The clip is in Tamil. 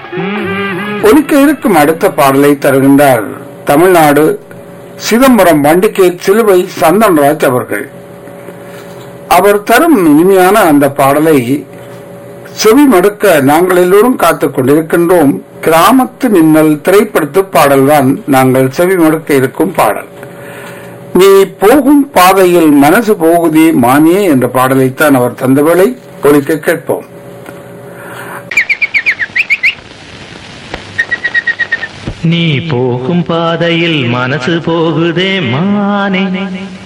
ஒலிக்க இருக்கும் அடுத்த பாடலை தருகின்றார் தமிழ்நாடு சிதம்பரம் வண்டிகே சிலுவை சந்தன்ராஜ் அவர்கள் அவர் தரும் இனிமையான அந்த பாடலை செவி மடுக்க நாங்கள் எல்லோரும் காத்துக் கொண்டிருக்கின்றோம் கிராமத்து மின்னல் திரைப்படத்து பாடல்தான் நாங்கள் செவி மடுக்க இருக்கும் பாடல் நீ போகும் பாதையில் மனசு போகுதே மானியே என்ற பாடலைத்தான் அவர் தந்தவளை ஒலிக்க கேட்போம் நீ போகும் பாதையில் மனசு போகுதே மானே